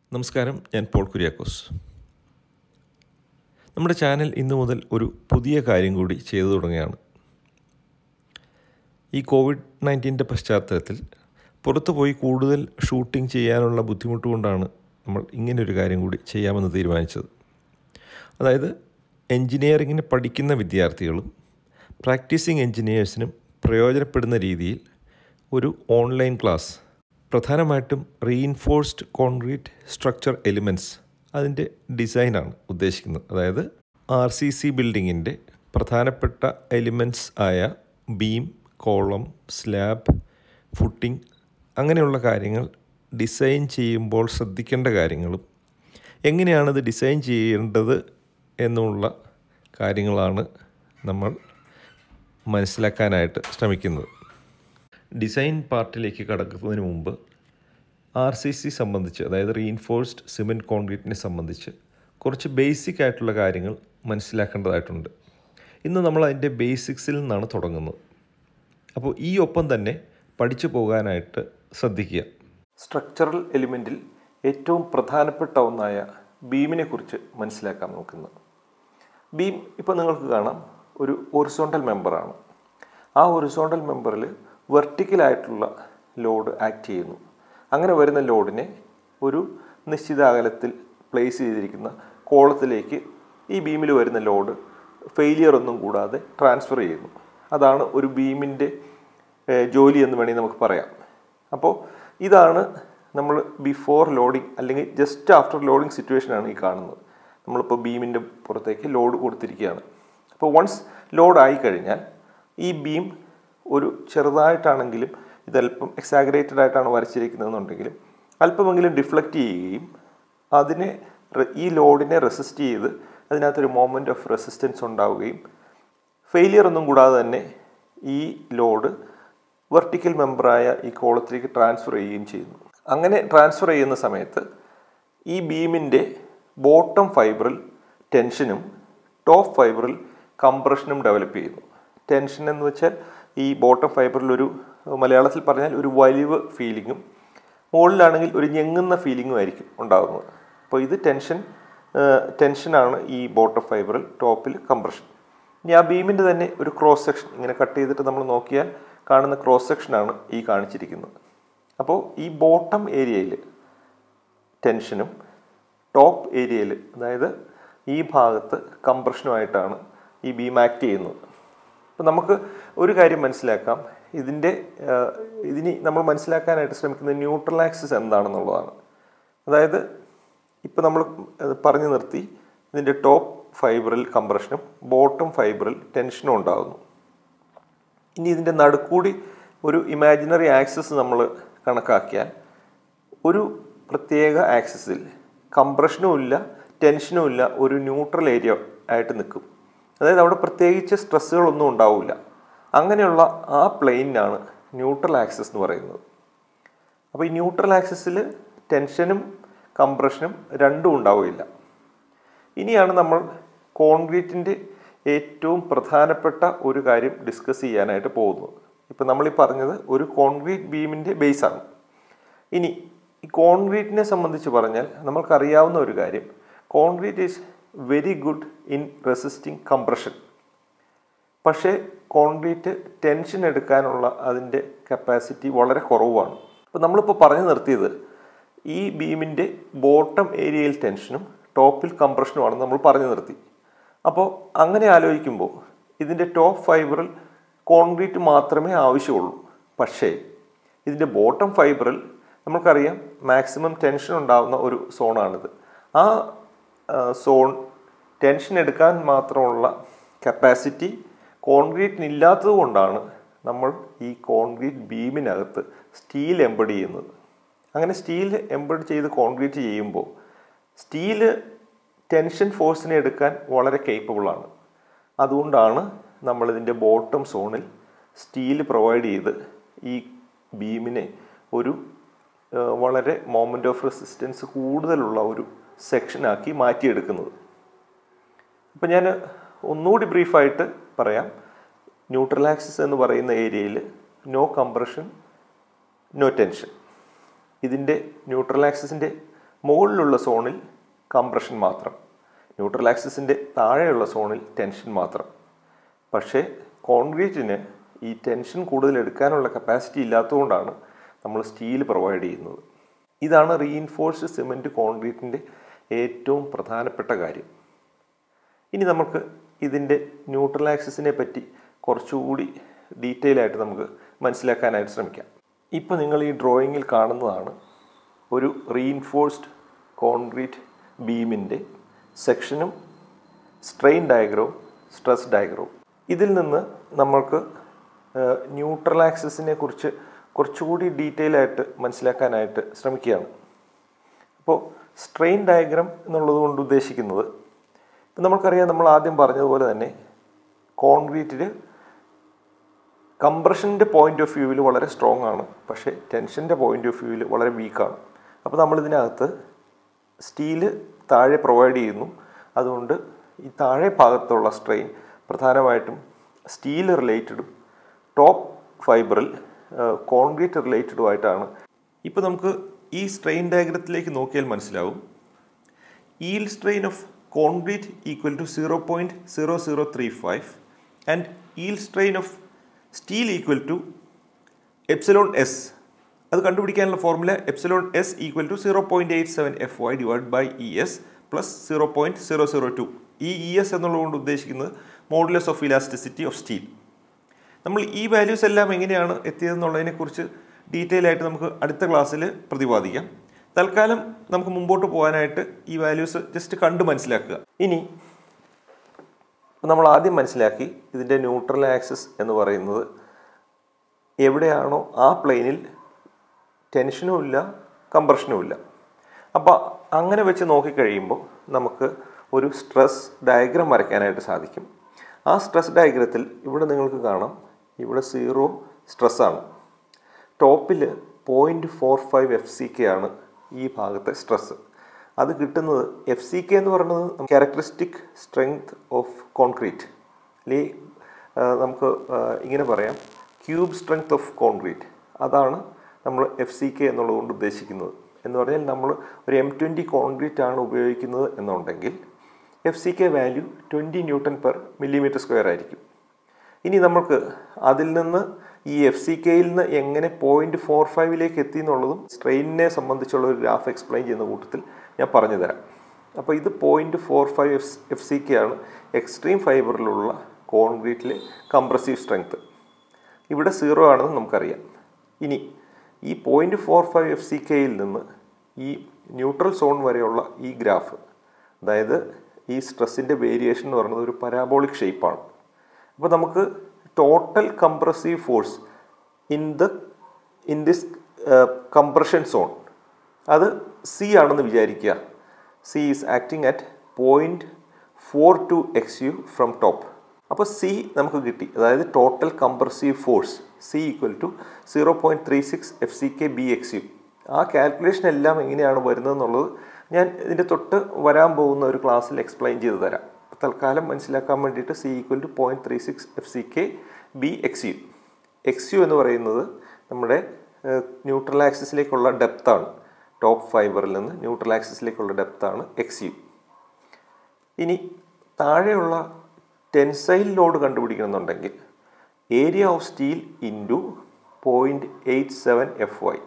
നമസ്കാരം ഞാൻ പോൾ കുര്യാക്കോസ് നമ്മുടെ ചാനൽ ഇന്നു മുതൽ ഒരു പുതിയ കാര്യം കൂടി ചെയ്തു തുടങ്ങുകയാണ് ഈ കോവിഡ് നയൻറ്റീൻ്റെ പശ്ചാത്തലത്തിൽ പുറത്തു പോയി കൂടുതൽ ഷൂട്ടിംഗ് ചെയ്യാനുള്ള ബുദ്ധിമുട്ട് കൊണ്ടാണ് നമ്മൾ ഇങ്ങനൊരു കാര്യം കൂടി ചെയ്യാമെന്ന് തീരുമാനിച്ചത് അതായത് എൻജിനീയറിങ്ങിന് പഠിക്കുന്ന വിദ്യാർത്ഥികളും പ്രാക്ടീസിങ് എൻജിനീയേഴ്സിനും പ്രയോജനപ്പെടുന്ന രീതിയിൽ ഒരു ഓൺലൈൻ ക്ലാസ് പ്രധാനമായിട്ടും റീഇൻഫോഴ്സ്ഡ് കോൺക്രീറ്റ് സ്ട്രക്ചർ എലിമെൻറ്റ്സ് അതിൻ്റെ ഡിസൈനാണ് ഉദ്ദേശിക്കുന്നത് അതായത് ആർ സി സി ബിൽഡിങ്ങിൻ്റെ പ്രധാനപ്പെട്ട എലിമെൻറ്റ്സ് ആയ ബീം കോളം സ്ലാബ് ഫുട്ടിംഗ് അങ്ങനെയുള്ള കാര്യങ്ങൾ ഡിസൈൻ ചെയ്യുമ്പോൾ ശ്രദ്ധിക്കേണ്ട കാര്യങ്ങളും എങ്ങനെയാണത് ഡിസൈൻ ചെയ്യേണ്ടത് എന്നുള്ള കാര്യങ്ങളാണ് നമ്മൾ മനസ്സിലാക്കാനായിട്ട് ശ്രമിക്കുന്നത് ഡിസൈൻ പാർട്ടിലേക്ക് കടക്കുന്നതിന് മുമ്പ് ആർ സി സി സംബന്ധിച്ച് അതായത് റീഇൻഫോഴ്സ്ഡ് സിമെൻറ്റ് കോൺക്രീറ്റിനെ സംബന്ധിച്ച് കുറച്ച് ബേസിക് ആയിട്ടുള്ള കാര്യങ്ങൾ മനസ്സിലാക്കേണ്ടതായിട്ടുണ്ട് ഇന്ന് നമ്മൾ അതിൻ്റെ ബേസിക്സിൽ നിന്നാണ് തുടങ്ങുന്നത് അപ്പോൾ ഈ ഒപ്പം തന്നെ പഠിച്ചു പോകാനായിട്ട് ശ്രദ്ധിക്കുക സ്ട്രക്ചറൽ എലിമെൻറ്റിൽ ഏറ്റവും പ്രധാനപ്പെട്ട ഒന്നായ ബീമിനെ കുറിച്ച് മനസ്സിലാക്കാൻ നോക്കുന്നത് ബീം ഇപ്പോൾ നിങ്ങൾക്ക് കാണാം ഒരു ഒറിസോണ്ടൽ മെമ്പറാണ് ആ ഒറിസോണ്ടൽ മെമ്പറിൽ വെർട്ടിക്കലായിട്ടുള്ള ലോഡ് ആക്ട് ചെയ്യുന്നു അങ്ങനെ വരുന്ന ലോഡിനെ ഒരു നിശ്ചിത അകലത്തിൽ പ്ലേസ് ചെയ്തിരിക്കുന്ന കോളത്തിലേക്ക് ഈ ബീമിൽ വരുന്ന ലോഡ് ഫെയിലിയർ ഒന്നും കൂടാതെ ട്രാൻസ്ഫർ ചെയ്യുന്നു അതാണ് ഒരു ബീമിൻ്റെ ജോലി എന്ന് വേണമെങ്കിൽ നമുക്ക് പറയാം അപ്പോൾ ഇതാണ് നമ്മൾ ബിഫോർ ലോഡിങ് അല്ലെങ്കിൽ ജസ്റ്റ് ആഫ്റ്റർ ലോഡിങ് സിറ്റുവേഷനാണ് ഈ കാണുന്നത് നമ്മളിപ്പോൾ ബീമിൻ്റെ പുറത്തേക്ക് ലോഡ് കൊടുത്തിരിക്കുകയാണ് അപ്പോൾ വൺസ് ലോഡ് ആയി കഴിഞ്ഞാൽ ഈ ബീം ഒരു ചെറുതായിട്ടാണെങ്കിലും ഇതല്പം എക്സാഗ്രേറ്റഡ് ആയിട്ടാണ് വരച്ചിരിക്കുന്നതെന്നുണ്ടെങ്കിലും അല്പമെങ്കിലും ഡിഫ്ലക്റ്റ് ചെയ്യുകയും അതിനെ ഈ ലോഡിനെ റെസിസ്റ്റ് ചെയ്ത് അതിനകത്തൊരു മോമെൻറ്റ് ഓഫ് റെസിസ്റ്റൻസ് ഉണ്ടാവുകയും ഫെയിലിയർ ഒന്നും കൂടാതെ തന്നെ ഈ ലോഡ് വെർട്ടിക്കൽ മെമ്പറായ ഈ കോളത്തിലേക്ക് ട്രാൻസ്ഫർ ചെയ്യുകയും ചെയ്യുന്നു അങ്ങനെ ട്രാൻസ്ഫർ ചെയ്യുന്ന സമയത്ത് ഈ ബീമിൻ്റെ ബോട്ടം ഫൈബറിൽ ടെൻഷനും ടോപ്പ് ഫൈബറിൽ കംപ്രഷനും ഡെവലപ്പ് ചെയ്യുന്നു ടെൻഷൻ എന്ന് വെച്ചാൽ ഈ ബോട്ടം ഫൈബറിൽ ഒരു മലയാളത്തിൽ പറഞ്ഞാൽ ഒരു വലിവ് ഫീലിങ്ങും മുകളിലാണെങ്കിൽ ഒരു ഞെങ്ങുന്ന ഫീലിങ്ങും ആയിരിക്കും ഉണ്ടാകുന്നത് അപ്പോൾ ഇത് ടെൻഷൻ ടെൻഷനാണ് ഈ ബോട്ടം ഫൈബറിൽ ടോപ്പിൽ കംപ്രഷൻ ഇനി ആ ബീമിൻ്റെ തന്നെ ഒരു ക്രോസ് സെക്ഷൻ ഇങ്ങനെ കട്ട് ചെയ്തിട്ട് നമ്മൾ നോക്കിയാൽ കാണുന്ന ക്രോസ് സെക്ഷനാണ് ഈ കാണിച്ചിരിക്കുന്നത് അപ്പോൾ ഈ ബോട്ടം ഏരിയയിൽ ടെൻഷനും ടോപ്പ് ഏരിയയിൽ അതായത് ഈ ഭാഗത്ത് കംപ്രഷനുമായിട്ടാണ് ഈ ബീം ആക്ട് ചെയ്യുന്നത് അപ്പോൾ നമുക്ക് ഒരു കാര്യം മനസ്സിലാക്കാം ഇതിൻ്റെ ഇതിനി നമ്മൾ മനസ്സിലാക്കാനായിട്ട് ശ്രമിക്കുന്ന ന്യൂട്രൽ ആക്സിസ് എന്താണെന്നുള്ളതാണ് അതായത് ഇപ്പോൾ നമ്മൾ പറഞ്ഞു നിർത്തി ഇതിൻ്റെ ടോപ്പ് ഫൈബറിൽ കംപ്രഷനും ബോട്ടം ഫൈബറിൽ ടെൻഷനും ഉണ്ടാകുന്നു ഇനി ഇതിൻ്റെ നടുക്കൂടി ഒരു ഇമാജിനറി ആക്സിസ് നമ്മൾ കണക്കാക്കിയാൽ ഒരു പ്രത്യേക ആക്സിസിൽ കംപ്രഷനും ഇല്ല ടെൻഷനും ഇല്ല ഒരു ന്യൂട്രൽ ഏരിയ ആയിട്ട് നിൽക്കും അതായത് അവിടെ പ്രത്യേകിച്ച് സ്ട്രെസ്സുകളൊന്നും ഉണ്ടാവില്ല അങ്ങനെയുള്ള ആ പ്ലെയിനാണ് ന്യൂട്രൽ ആക്സിസ് എന്ന് പറയുന്നത് അപ്പോൾ ഈ ന്യൂട്രൽ ആക്സിസിൽ ടെൻഷനും കംപ്രഷനും രണ്ടും ഉണ്ടാവില്ല ഇനിയാണ് നമ്മൾ കോൺക്രീറ്റിൻ്റെ ഏറ്റവും പ്രധാനപ്പെട്ട ഒരു കാര്യം ഡിസ്കസ് ചെയ്യാനായിട്ട് പോകുന്നത് ഇപ്പം നമ്മൾ ഈ പറഞ്ഞത് ഒരു കോൺക്രീറ്റ് ബീമിൻ്റെ ബേസാണ് ഇനി ഈ കോൺക്രീറ്റിനെ സംബന്ധിച്ച് പറഞ്ഞാൽ നമ്മൾക്കറിയാവുന്ന ഒരു കാര്യം concrete is very good in resisting compression പക്ഷേ കോൺക്രീറ്റ് ടെൻഷൻ എടുക്കാനുള്ള അതിൻ്റെ കപ്പാസിറ്റി വളരെ കുറവാണ് അപ്പോൾ നമ്മളിപ്പോൾ പറഞ്ഞു നിർത്തിയത് ഈ ബീമിൻ്റെ ബോട്ടം ഏരിയയിൽ ടെൻഷനും ടോപ്പിൽ കംപ്രഷനുമാണെന്ന് നമ്മൾ പറഞ്ഞു നിർത്തി അപ്പോൾ അങ്ങനെ ആലോചിക്കുമ്പോൾ ഇതിൻ്റെ ടോപ്പ് ഫൈബറിൽ കോൺക്രീറ്റ് മാത്രമേ ആവശ്യമുള്ളൂ പക്ഷേ ഇതിൻ്റെ ബോട്ടം ഫൈബറിൽ നമുക്കറിയാം മാക്സിമം ടെൻഷൻ ഉണ്ടാകുന്ന ഒരു സോണാണിത് ആ സോൺ ടെൻഷൻ എടുക്കാൻ മാത്രമുള്ള കപ്പാസിറ്റി കോൺക്രീറ്റിന് ഇല്ലാത്തത് കൊണ്ടാണ് നമ്മൾ ഈ കോൺക്രീറ്റ് ബീമിനകത്ത് സ്റ്റീൽ എംബഡ് ചെയ്യുന്നത് അങ്ങനെ സ്റ്റീൽ എംബഡ് ചെയ്ത് കോൺക്രീറ്റ് ചെയ്യുമ്പോൾ സ്റ്റീല് ടെൻഷൻ ഫോഴ്സിനെ എടുക്കാൻ വളരെ കേപ്പബിളാണ് അതുകൊണ്ടാണ് നമ്മളിതിൻ്റെ ബോട്ടം സോണിൽ സ്റ്റീൽ പ്രൊവൈഡ് ചെയ്ത് ഈ ബീമിനെ ഒരു വളരെ മോമെൻ്റ് ഓഫ് റെസിസ്റ്റൻസ് കൂടുതലുള്ള ഒരു സെക്ഷനാക്കി മാറ്റിയെടുക്കുന്നത് അപ്പം ഞാൻ ഒന്നുകൂടി ബ്രീഫായിട്ട് പറയാം ന്യൂട്രൽ ആക്സിസ് എന്ന് പറയുന്ന ഏരിയയിൽ നോ കംപ്രഷൻ നോ ടെൻഷൻ ഇതിൻ്റെ ന്യൂട്രൽ ആക്സിസിൻ്റെ മുകളിലുള്ള സോണിൽ കംപ്രഷൻ മാത്രം ന്യൂട്രൽ ആക്സിസിൻ്റെ താഴെയുള്ള സോണിൽ ടെൻഷൻ മാത്രം പക്ഷേ കോൺക്രീറ്റിന് ഈ ടെൻഷൻ കൂടുതൽ എടുക്കാനുള്ള കപ്പാസിറ്റി ഇല്ലാത്തതുകൊണ്ടാണ് നമ്മൾ സ്റ്റീൽ പ്രൊവൈഡ് ചെയ്യുന്നത് ഇതാണ് റീഇൻഫോഴ്സ്ഡ് സിമെൻറ്റ് കോൺക്രീറ്റിൻ്റെ ഏറ്റവും പ്രധാനപ്പെട്ട കാര്യം ഇനി നമുക്ക് ഇതിൻ്റെ ന്യൂട്രൽ ആക്സിസിനെ പറ്റി കുറച്ചുകൂടി ഡീറ്റെയിൽ ആയിട്ട് നമുക്ക് മനസ്സിലാക്കാനായിട്ട് ശ്രമിക്കാം ഇപ്പോൾ നിങ്ങൾ ഈ ഡ്രോയിങ്ങിൽ കാണുന്നതാണ് ഒരു റീഇൻഫോഴ്സ്ഡ് കോൺക്രീറ്റ് ബീമിൻ്റെ സെക്ഷനും സ്ട്രെയിൻ ഡയഗ്രവും സ്ട്രെസ് ഡയഗ്രവും ഇതിൽ നിന്ന് നമ്മൾക്ക് ന്യൂട്രൽ ആക്സിസിനെ കുറിച്ച് കുറച്ചുകൂടി ഡീറ്റെയിൽ ആയിട്ട് മനസ്സിലാക്കാനായിട്ട് ശ്രമിക്കുകയാണ് അപ്പോൾ സ്ട്രെയിൻ ഡയഗ്രാം എന്നുള്ളത് കൊണ്ട് ഉദ്ദേശിക്കുന്നത് ഇപ്പം നമുക്കറിയാം നമ്മൾ ആദ്യം പറഞ്ഞതുപോലെ തന്നെ കോൺക്രീറ്റിൽ കംപ്രഷൻ്റെ പോയിന്റ് ഓഫ് വ്യൂവിൽ വളരെ സ്ട്രോങ് ആണ് പക്ഷേ ടെൻഷൻ്റെ പോയിന്റ് ഓഫ് വ്യൂവിൽ വളരെ വീക്കാണ് അപ്പോൾ നമ്മളിതിനകത്ത് സ്റ്റീല് താഴെ പ്രൊവൈഡ് ചെയ്യുന്നു അതുകൊണ്ട് ഈ താഴെ ഭാഗത്തുള്ള സ്ട്രെയിൻ പ്രധാനമായിട്ടും സ്റ്റീൽ റിലേറ്റഡും ടോപ്പ് ഫൈബറിൽ കോൺക്രീറ്റ് റിലേറ്റഡുമായിട്ടാണ് ഇപ്പോൾ നമുക്ക് ഈ സ്ട്രെയിൻ ഡയഗ്രത്തിലേക്ക് നോക്കിയാൽ മനസ്സിലാവും yield strain of concrete equal to zero point zero zero three five and yield strain of steel equal to epsilon S അത് കണ്ടുപിടിക്കാനുള്ള formula epsilon S equal to zero point eight seven F Y divide by E S plus zero point zero zero two ഈ E S എന്നുള്ളതുകൊണ്ട് ഉദ്ദേശിക്കുന്നത് modulus of elasticity of steel നമ്മൾ ഈ values എല്ലാം എങ്ങനെയാണ് എത്തിയതെന്നുള്ളതിനെക്കുറിച്ച് detail ആയിട്ട് നമുക്ക് അടുത്ത ക്ലാസ്സിൽ പ്രതിപാദിക്കാം തൽക്കാലം നമുക്ക് മുമ്പോട്ട് പോകാനായിട്ട് ഈ വാല്യൂസ് ജസ്റ്റ് കണ്ട് മനസ്സിലാക്കുക ഇനി നമ്മൾ ആദ്യം മനസ്സിലാക്കി ഇതിൻ്റെ ന്യൂട്രൽ ആക്സിസ് എന്ന് പറയുന്നത് എവിടെയാണോ ആ പ്ലെയിനിൽ ടെൻഷനും ഇല്ല കംപ്രഷനും ഇല്ല അപ്പോൾ അങ്ങനെ വെച്ച് നോക്കിക്കഴിയുമ്പോൾ നമുക്ക് ഒരു സ്ട്രെസ് ഡയഗ്രാം വരയ്ക്കാനായിട്ട് സാധിക്കും ആ സ്ട്രെസ് ഡയഗ്രത്തിൽ ഇവിടെ നിങ്ങൾക്ക് കാണാം ഇവിടെ സീറോ സ്ട്രെസ്സാണ് ടോപ്പിൽ point four five F C K ആണ് ഈ ഭാഗത്തെ സ്ട്രെസ് അത് കിട്ടുന്നത് എഫ് സി കെ എന്ന് പറയുന്നത് ക്യാരക്ടറിസ്റ്റിക് സ്ട്രെങ്ത് ഓഫ് കോൺക്രീറ്റ് അല്ലെങ്കിൽ നമുക്ക് ഇങ്ങനെ പറയാം ക്യൂബ് സ്ട്രെങ്ത് ഓഫ് കോൺക്രീറ്റ് അതാണ് നമ്മൾ എഫ് സി കെ എന്നുള്ളതുകൊണ്ട് ഉദ്ദേശിക്കുന്നത് എന്ന് പറഞ്ഞാൽ നമ്മൾ ഒരു എം ട്വൻറ്റി കോൺക്രീറ്റ് ആണ് ഉപയോഗിക്കുന്നത് എന്നുണ്ടെങ്കിൽ F C K value twenty newton per millimetre square ആയിരിക്കും ഇനി നമുക്ക് അതിൽ നിന്ന് ഈ എഫ് സി കെയിൽ നിന്ന് എങ്ങനെ പോയിന്റ് ഫോർ ഫൈവിലേക്ക് എത്തി എന്നുള്ളതും സ്ട്രെയിനിനെ സംബന്ധിച്ചുള്ള ഒരു ഗ്രാഫ് എക്സ്പ്ലെയിൻ ചെയ്യുന്ന കൂട്ടത്തിൽ ഞാൻ പറഞ്ഞു തരാം അപ്പോൾ ഇത് point four five F F C K ആണ് എക്സ്ട്രീം ഫൈബറിലുള്ള കോൺക്രീറ്റിലെ കംപ്രസീവ് സ്ട്രെങ്ത് ഇവിടെ സീറോ ആണെന്ന് നമുക്കറിയാം ഇനി ഈ point four five F C കെയിൽ നിന്ന് ഈ ന്യൂട്രൽ സോൺ വരെയുള്ള ഈ ഗ്രാഫ് അതായത് ഈ സ്ട്രെസ്സിൻ്റെ വേരിയേഷൻ എന്ന് പറയുന്നത് ഒരു പരാബോളിക് ഷേപ്പാണ് അപ്പോൾ നമുക്ക് total compressive force in the in this compression zone അത് സി ആണെന്ന് വിചാരിക്കുക C is acting at point four two X U from top അപ്പോൾ സി നമുക്ക് കിട്ടി അതായത് total compressive force C equal to zero point three six F C K B X U ആ calculation എല്ലാം എങ്ങനെയാണ് വരുന്നതെന്നുള്ളത് ഞാൻ ഇതിൻ്റെ തൊട്ട് വരാൻ പോകുന്ന ഒരു ക്ലാസ്സിൽ എക്സ്പ്ലെയിൻ ചെയ്ത് തരാം തൽക്കാലം മനസ്സിലാക്കാൻ വേണ്ടിയിട്ട് C equal to point three six F C K B X U X U എന്ന് പറയുന്നത് നമ്മുടെ ന്യൂട്രൽ ആക്സിസിലേക്കുള്ള ഡെപ്താണ് ടോപ്പ് ഫൈബറിൽ നിന്ന് ന്യൂട്രൽ ആക്സിസിലേക്കുള്ള ഡെപ്താണ് എക്സ് യു ഇനി താഴെയുള്ള ടെൻസൈൽ ലോഡ് കണ്ടുപിടിക്കണമെന്നുണ്ടെങ്കിൽ area of steel into point eight seven F Y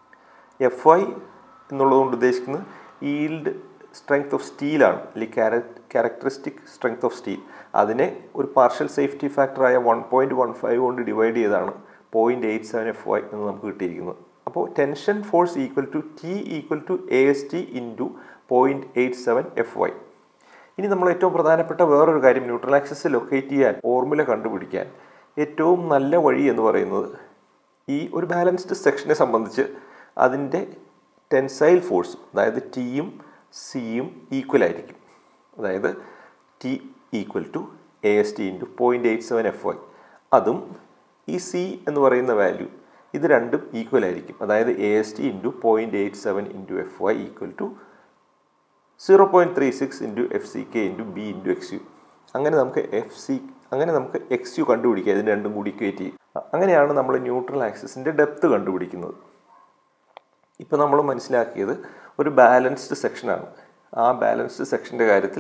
F Y എന്നുള്ളതുകൊണ്ട് ഉദ്ദേശിക്കുന്നത് ഈൽഡ് സ്ട്രെങ്ത് ഓഫ് സ്റ്റീലാണ് അല്ലെങ്കിൽ ക്യാരക്ടറിസ്റ്റിക് സ്ട്രെങ്ത് ഓഫ് സ്റ്റീൽ അതിനെ ഒരു പാർഷ്യൽ സേഫ്റ്റി ഫാക്ടറായ വൺ പോയിൻറ്റ് വൺ ഫൈവ് കൊണ്ട് ഡിവൈഡ് ചെയ്താണ് point eight seven F Y എന്ന് നമുക്ക് കിട്ടിയിരിക്കുന്നത് അപ്പോൾ tension force equal to T equal to A S T into point eight seven F Y ഇനി നമ്മൾ ഏറ്റവും പ്രധാനപ്പെട്ട വേറൊരു കാര്യം ന്യൂട്രൽ ആക്സിസ് ലൊക്കേറ്റ് ചെയ്യാൻ ഫോർമുല കണ്ടുപിടിക്കാൻ ഏറ്റവും നല്ല വഴി എന്ന് പറയുന്നത് ഈ ഒരു ബാലൻസ്ഡ് സെക്ഷനെ സംബന്ധിച്ച് അതിൻ്റെ ടെൻസൈൽ ഫോഴ്സ് അതായത് ടിയും സിയും ഈക്വൽ ആയിരിക്കും അതായത് T equal to A S T into point eight seven F Y അതും ഈ സി എന്ന് പറയുന്ന വാല്യൂ ഇത് രണ്ടും ഈക്വൽ ആയിരിക്കും അതായത് A S T into point eight seven into F Y equal to zero point three six into F C K into B into X U അങ്ങനെ നമുക്ക് എഫ് സി അങ്ങനെ നമുക്ക് എക്സ് യു കണ്ടുപിടിക്കുക ഇതിന് രണ്ടും കൂടി ഇക്വേറ്റ് ചെയ്യും അങ്ങനെയാണ് നമ്മൾ ന്യൂട്രൽ ആക്സിസിൻ്റെ ഡെപ്ത് കണ്ടുപിടിക്കുന്നത് ഇപ്പോൾ നമ്മൾ മനസ്സിലാക്കിയത് ഒരു ബാലൻസ്ഡ് സെക്ഷനാണ് ആ ബാലൻസ്ഡ് സെക്ഷൻ്റെ കാര്യത്തിൽ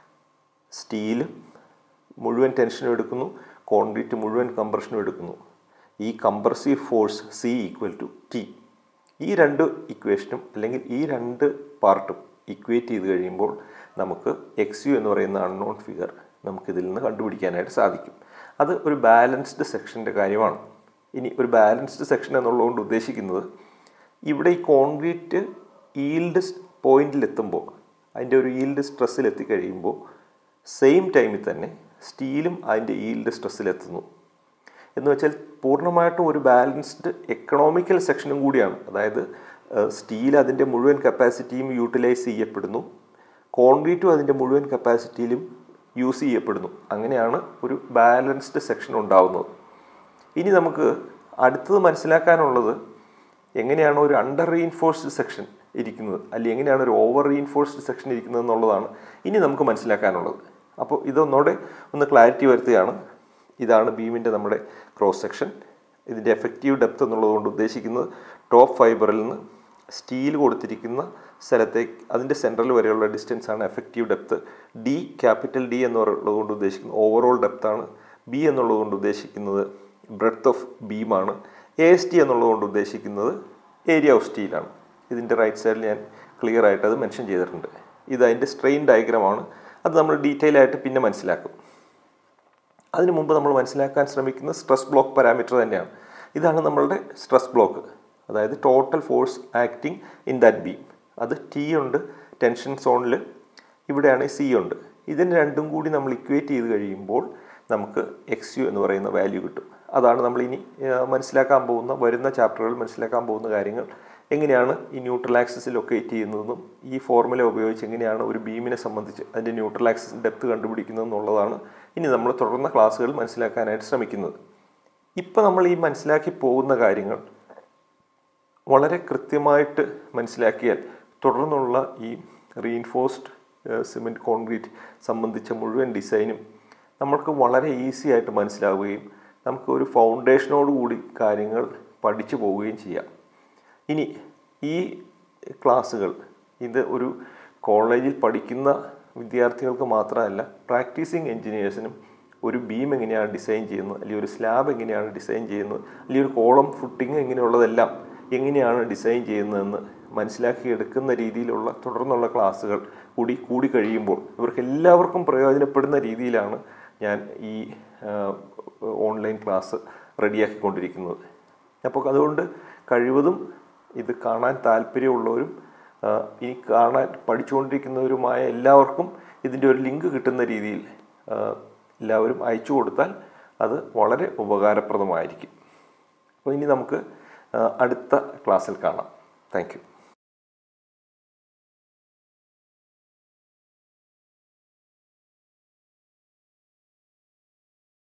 സ്റ്റീൽ മുഴുവൻ ടെൻഷനും എടുക്കുന്നു കോൺക്രീറ്റ് മുഴുവൻ കംപ്രഷനും എടുക്കുന്നു ഈ compressive force C equal to T ഈ രണ്ട് ഇക്വേഷനും അല്ലെങ്കിൽ ഈ രണ്ട് പാർട്ടും ഇക്വേറ്റ് ചെയ്ത് കഴിയുമ്പോൾ നമുക്ക് എക്സ് യു എന്ന് പറയുന്ന അൺനോൺ ഫിഗർ നമുക്കിതിൽ നിന്ന് കണ്ടുപിടിക്കാനായിട്ട് സാധിക്കും അത് ഒരു ബാലൻസ്ഡ് സെക്ഷൻ്റെ കാര്യമാണ് ഇനി ഒരു ബാലൻസ്ഡ് സെക്ഷൻ എന്നുള്ളതുകൊണ്ട് ഉദ്ദേശിക്കുന്നത് ഇവിടെ ഈ കോൺക്രീറ്റ് ഈൽഡ് പോയിന്റിലെത്തുമ്പോൾ അതിൻ്റെ ഒരു ഈൽഡ് സ്ട്രെസ്സിൽ എത്തിക്കഴിയുമ്പോൾ സെയിം ടൈമിൽ തന്നെ സ്റ്റീലും അതിൻ്റെ ഈൽഡ് സ്ട്രെസ്സിലെത്തുന്നു എന്ന് വെച്ചാൽ പൂർണ്ണമായിട്ടും ഒരു ബാലൻസ്ഡ് എക്കണോമിക്കൽ സെക്ഷനും കൂടിയാണ് അതായത് സ്റ്റീൽ അതിൻ്റെ മുഴുവൻ കപ്പാസിറ്റിയും യൂട്ടിലൈസ് ചെയ്യപ്പെടുന്നു കോൺക്രീറ്റും അതിൻ്റെ മുഴുവൻ കപ്പാസിറ്റിയിലും യൂസ് ചെയ്യപ്പെടുന്നു അങ്ങനെയാണ് ഒരു ബാലൻസ്ഡ് സെക്ഷൻ ഉണ്ടാവുന്നത് ഇനി നമുക്ക് അടുത്തത് മനസ്സിലാക്കാനുള്ളത് എങ്ങനെയാണ് ഒരു അണ്ടർ റീഇൻഫോഴ്സ്ഡ് സെക്ഷൻ ഇരിക്കുന്നത് അല്ലെങ്കിൽ എങ്ങനെയാണ് ഒരു ഓവർ റീഇൻഫോഴ്സ്ഡ് സെക്ഷൻ ഇരിക്കുന്നത് എന്നുള്ളതാണ് ഇനി നമുക്ക് മനസ്സിലാക്കാനുള്ളത് അപ്പോൾ ഇതൊന്നുകൂടെ ഒന്ന് ക്ലാരിറ്റി വരുത്തുകയാണ് ഇതാണ് ബീമിൻ്റെ നമ്മുടെ ക്രോസ് സെക്ഷൻ ഇതിൻ്റെ എഫക്റ്റീവ് ഡെപ്ത് എന്നുള്ളതുകൊണ്ട് ഉദ്ദേശിക്കുന്നത് ടോപ്പ് ഫൈബറിൽ നിന്ന് സ്റ്റീൽ കൊടുത്തിരിക്കുന്ന സ്ഥലത്തേക്ക് അതിൻ്റെ സെൻട്രൽ വരെയുള്ള ഡിസ്റ്റൻസ് ആണ് effective depth D capital D എന്നുള്ളത് കൊണ്ട് ഉദ്ദേശിക്കുന്നത് ഓവറോൾ ഡെപ്താണ് ബി എന്നുള്ളത് കൊണ്ട് ഉദ്ദേശിക്കുന്നത് ബ്രെഡ്ത്ത് ഓഫ് ബീമാണ് എ എസ് ടി എന്നുള്ളത് കൊണ്ട് ഉദ്ദേശിക്കുന്നത് ഏരിയ ഓഫ് സ്റ്റീലാണ് ഇതിൻ്റെ റൈറ്റ് സൈഡിൽ ഞാൻ ക്ലിയർ ആയിട്ട് അത് മെൻഷൻ ചെയ്തിട്ടുണ്ട് ഇത് അതിൻ്റെ സ്ട്രെയിൻ ഡയഗ്രമാണ് അത് നമ്മൾ ഡീറ്റെയിൽ ആയിട്ട് പിന്നെ മനസ്സിലാക്കും അതിനു മുമ്പ് നമ്മൾ മനസ്സിലാക്കാൻ ശ്രമിക്കുന്ന സ്ട്രെസ് ബ്ലോക്ക് പാരാമീറ്റർ തന്നെയാണ് ഇതാണ് നമ്മളുടെ സ്ട്രെസ് ബ്ലോക്ക് അതായത് total force acting in that beam അത് ടി ഉണ്ട് ടെൻഷൻ സോണിൽ ഇവിടെയാണ് സി ഉണ്ട് ഇതിന് രണ്ടും കൂടി നമ്മൾ ഇക്വേറ്റ് ചെയ്ത് കഴിയുമ്പോൾ നമുക്ക് എക്സ് യു എന്ന് പറയുന്ന വാല്യൂ കിട്ടും അതാണ് നമ്മൾ ഇനി മനസ്സിലാക്കാൻ പോകുന്ന വരുന്ന ചാപ്റ്ററുകളിൽ മനസ്സിലാക്കാൻ പോകുന്ന കാര്യങ്ങൾ എങ്ങനെയാണ് ഈ ന്യൂട്രൽ ആക്സിസ് ലൊക്കേറ്റ് ചെയ്യുന്നതെന്നും ഈ ഫോർമുല ഉപയോഗിച്ച് എങ്ങനെയാണ് ഒരു ബീമിനെ സംബന്ധിച്ച് അതിൻ്റെ ന്യൂട്രൽ ആക്സിസ് ഡെപ്ത് കണ്ടുപിടിക്കുന്നതെന്നുള്ളതാണ് ഇനി നമ്മൾ തുടർന്ന ക്ലാസ്സുകളിൽ മനസ്സിലാക്കാനായിട്ട് ശ്രമിക്കുന്നത് ഇപ്പം നമ്മൾ ഈ മനസ്സിലാക്കി പോകുന്ന കാര്യങ്ങൾ വളരെ കൃത്യമായിട്ട് മനസ്സിലാക്കിയാൽ തുടർന്നുള്ള ഈ റീഇൻഫോഴ്സ്ഡ് സിമെൻറ്റ് കോൺക്രീറ്റ് സംബന്ധിച്ച മുഴുവൻ ഡിസൈനും നമ്മൾക്ക് വളരെ ഈസി ആയിട്ട് മനസ്സിലാവുകയും നമുക്ക് ഒരു ഫൗണ്ടേഷനോട് കൂടി കാര്യങ്ങൾ പഠിച്ചു പോവുകയും ചെയ്യാം ഇനി ഈ ക്ലാസ്സുകൾ ഇത് ഒരു കോളേജിൽ പഠിക്കുന്ന വിദ്യാർത്ഥികൾക്ക് മാത്രമല്ല പ്രാക്ടീസിങ് എൻജിനീയേഴ്സിനും ഒരു ബീം എങ്ങനെയാണ് ഡിസൈൻ ചെയ്യുന്നത് അല്ലെങ്കിൽ ഒരു സ്ലാബ് എങ്ങനെയാണ് ഡിസൈൻ ചെയ്യുന്നത് അല്ലെങ്കിൽ ഒരു കോളം ഫുട്ടിങ് എങ്ങനെയുള്ളതെല്ലാം എങ്ങനെയാണ് ഡിസൈൻ ചെയ്യുന്നതെന്ന് മനസ്സിലാക്കിയെടുക്കുന്ന രീതിയിലുള്ള തുടർന്നുള്ള ക്ലാസ്സുകൾ കൂടി കൂടി കഴിയുമ്പോൾ ഇവർക്ക് എല്ലാവർക്കും പ്രയോജനപ്പെടുന്ന രീതിയിലാണ് ഞാൻ ഈ ഓൺലൈൻ ക്ലാസ് റെഡിയാക്കിക്കൊണ്ടിരിക്കുന്നത് അപ്പോൾ അതുകൊണ്ട് കഴിവതും ഇത് കാണാൻ താല്പര്യമുള്ളവരും ഇനി കാണാൻ പഠിച്ചുകൊണ്ടിരിക്കുന്നവരുമായ എല്ലാവർക്കും ഇതിൻ്റെ ഒരു ലിങ്ക് കിട്ടുന്ന രീതിയിൽ എല്ലാവരും അയച്ചു കൊടുത്താൽ അത് വളരെ ഉപകാരപ്രദമായിരിക്കും അപ്പോൾ ഇനി നമുക്ക് അടുത്ത ക്ലാസ്സിൽ കാണാം താങ്ക്